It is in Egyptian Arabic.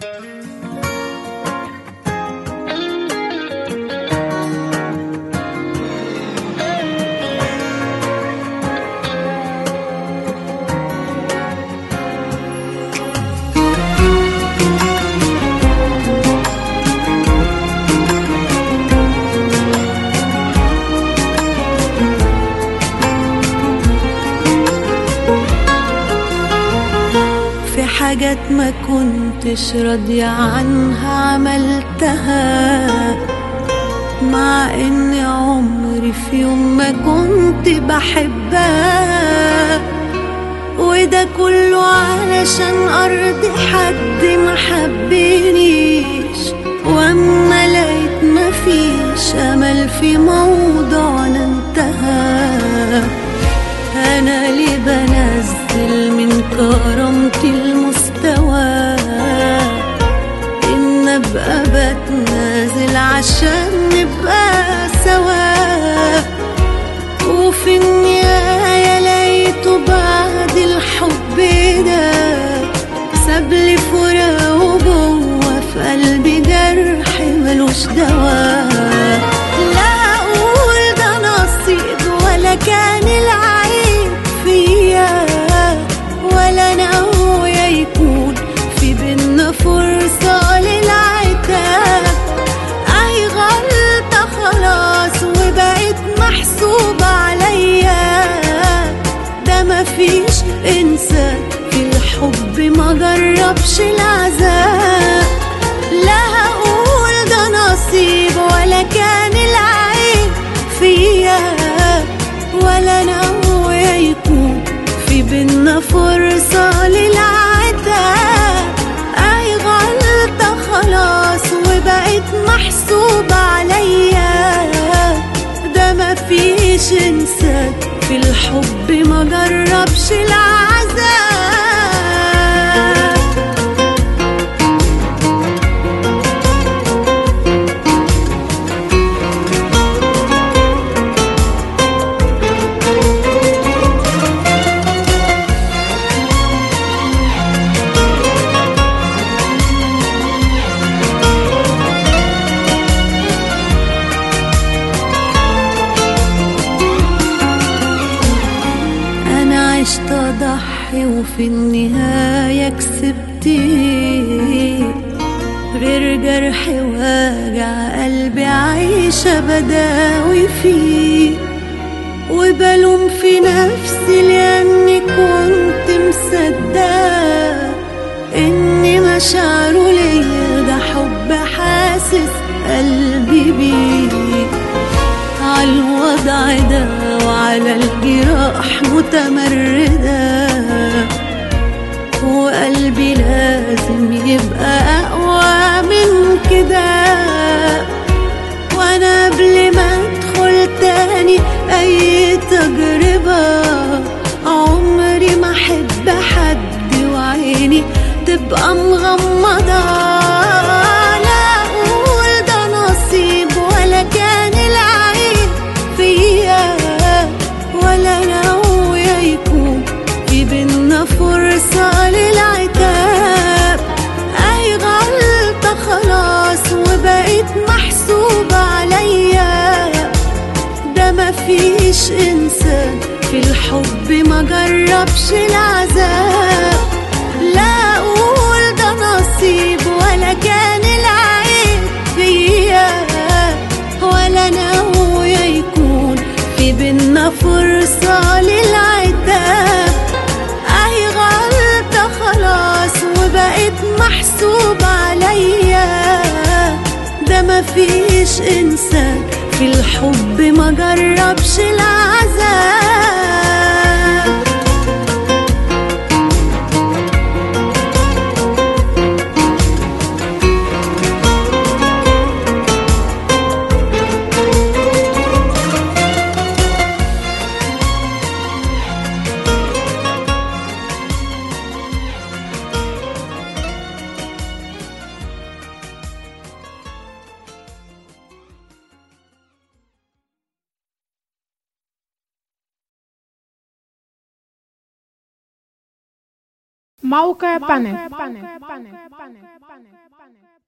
حاجات ما كنتش راضية عنها عملتها مع ان عمري في يوم ما كنت بحبها وده كله علشان ارضي حد ما حبنيش واما لقيت مفيش امل في موضوعنا انتهى انا ليه بنزل من كرامتي المستوى ان ابقى بتنازل عشان نبقى سوا وفي النهاية لقيته بعد الحب ده سابلي فراق وجوه في قلبي جرح ملوش دواء لا اقول ده نصيب ولا كان العيب فيا ولا ناوية يكون في بينا فرصة للعتاب اي غلطة خلاص وبقت محسوبة عليا ده مفيش انسان في الحب ما جربش العذاب لا هقول ده نصيب ولا كان العيب فيا ولا ناوية يكون في بينا فرصة للعتاب أي غلطة خلاص وبقت محسوبة عليا ده مفيش إنسان في الحب ما جربش العذاب أنا عشت أضحي وفي النهاية كسبت غير جرح واجع قلبي عايشة بداوي فيه وبلوم في نفسي لأني كنت مصدقة إن مشاعره ليا ده حب حاسس قلبي بيه عالوضع ده وعلى الجراح متمردة وقلبي لازم يبقى أقوى من كده وأنا قبل ما أدخل تاني أي تجربة عمري ما أحب حد وعيني تبقى مغمضة لا أقول ده نصيب ولا كان العيب فيا ولا ناوية يكون في بينا فرصة للعتاب أي غلطة خلاص وبقت محسوبة عليا ده مفيش إنسان في الحب ما جربش العذاب لا أقول ده نصيب ولا كان العيب فيا ولا ناوية يكون في بينا فرصة للعتاب أي غلطة خلاص وبقت محسوبة عليا ده مفيش إنسان في الحب ما جربش العذاب موقع بانل